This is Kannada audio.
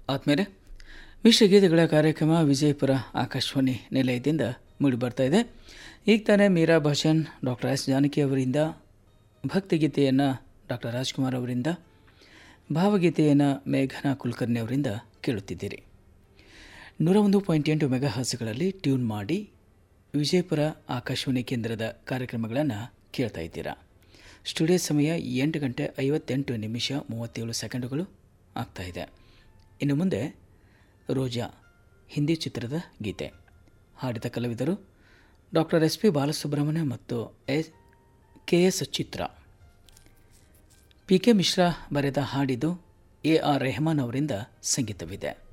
ಆದಮೇಲೆ ವಿಶ್ವಗೀತೆಗಳ ಕಾರ್ಯಕ್ರಮ ವಿಜಯಪುರ ಆಕಾಶವಾಣಿ ನಿಲಯದಿಂದ ಮೂಡಿಬರ್ತಾ ಇದೆ ಈಗ ತಾನೇ ಮೀರಾ ಭಾಷನ್ ಡಾಕ್ಟರ್ ಎಸ್ ಜಾನಕಿ ಅವರಿಂದ ಭಕ್ತಿಗೀತೆಯನ್ನು ಡಾಕ್ಟರ್ ರಾಜ್ಕುಮಾರ್ ಅವರಿಂದ ಭಾವಗೀತೆಯನ್ನು ಮೇಘನಾ ಕುಲಕರ್ಣಿ ಅವರಿಂದ ಕೇಳುತ್ತಿದ್ದೀರಿ ನೂರ ಒಂದು ಪಾಯಿಂಟ್ ಎಂಟು ಮೆಗಾ ಹರ್ಸ್ಗಳಲ್ಲಿ ಟ್ಯೂನ್ ಮಾಡಿ ವಿಜಯಪುರ ಆಕಾಶವಾಣಿ ಕೇಂದ್ರದ ಕಾರ್ಯಕ್ರಮಗಳನ್ನು ಕೇಳ್ತಾ ಇದ್ದೀರಾ ಸ್ಟುಡಿಯೋ ಸಮಯ ಎಂಟು ಗಂಟೆ ಐವತ್ತೆಂಟು ನಿಮಿಷ ಮೂವತ್ತೇಳು ಸೆಕೆಂಡುಗಳು ಆಗ್ತಾ ಇದೆ ಇನ್ನು ಮುಂದೆ ರೋಜಾ ಹಿಂದಿ ಚಿತ್ರದ ಗೀತೆ ಹಾಡಿದ ಕಲಾವಿದರು ಡಾಕ್ಟರ್ ಎಸ್ ಪಿ ಬಾಲಸುಬ್ರಹ್ಮಣ್ಯ ಮತ್ತು S K S Chitra P K Mishra ಬರೆದ ಹಾಡಿದು ಎ ಆರ್ ರೆಹಮಾನ್ ಅವರಿಂದ ಸಂಗೀತವಿದೆ